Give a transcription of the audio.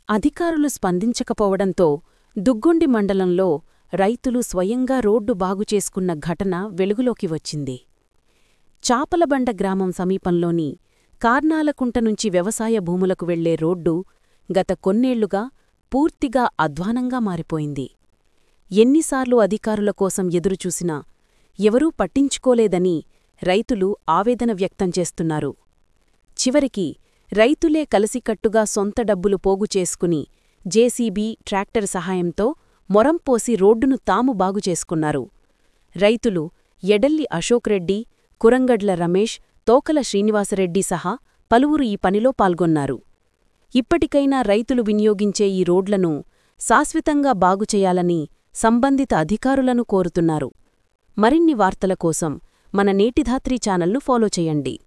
అధికారులు స్పందించకపోవడంతో దుగ్గొండి మండలంలో రైతులు స్వయంగా రోడ్డు బాగుచేసుకున్న ఘటన వెలుగులోకి వచ్చింది చాపలబండ గ్రామం సమీపంలోని కార్నాలకుంట నుంచి వ్యవసాయ భూములకు వెళ్లే రోడ్డు గత కొన్నేళ్లుగా పూర్తిగా అధ్వానంగా మారిపోయింది ఎన్నిసార్లు అధికారుల కోసం ఎదురుచూసినా ఎవరూ పట్టించుకోలేదని రైతులు ఆవేదన వ్యక్తం చేస్తున్నారు చివరికి రైతులే కలిసికట్టుగా సొంత డబ్బులు పోగు చేసుకుని జేసీబీ ట్రాక్టర్ సహాయంతో మొరంపోసి రోడ్డును తాము బాగుచేసుకున్నారు రైతులు ఎడల్లి అశోక్ రెడ్డి కురంగడ్ల రమేష్ తోకల శ్రీనివాసరెడ్డి సహా పలువురు ఈ పనిలో పాల్గొన్నారు ఇప్పటికైనా రైతులు వినియోగించే ఈ రోడ్లను శాశ్వతంగా బాగుచేయాలని సంబంధిత అధికారులను కోరుతున్నారు మరిన్ని వార్తల కోసం మన నేటిధాత్రి ఛానల్ను ఫాలో చేయండి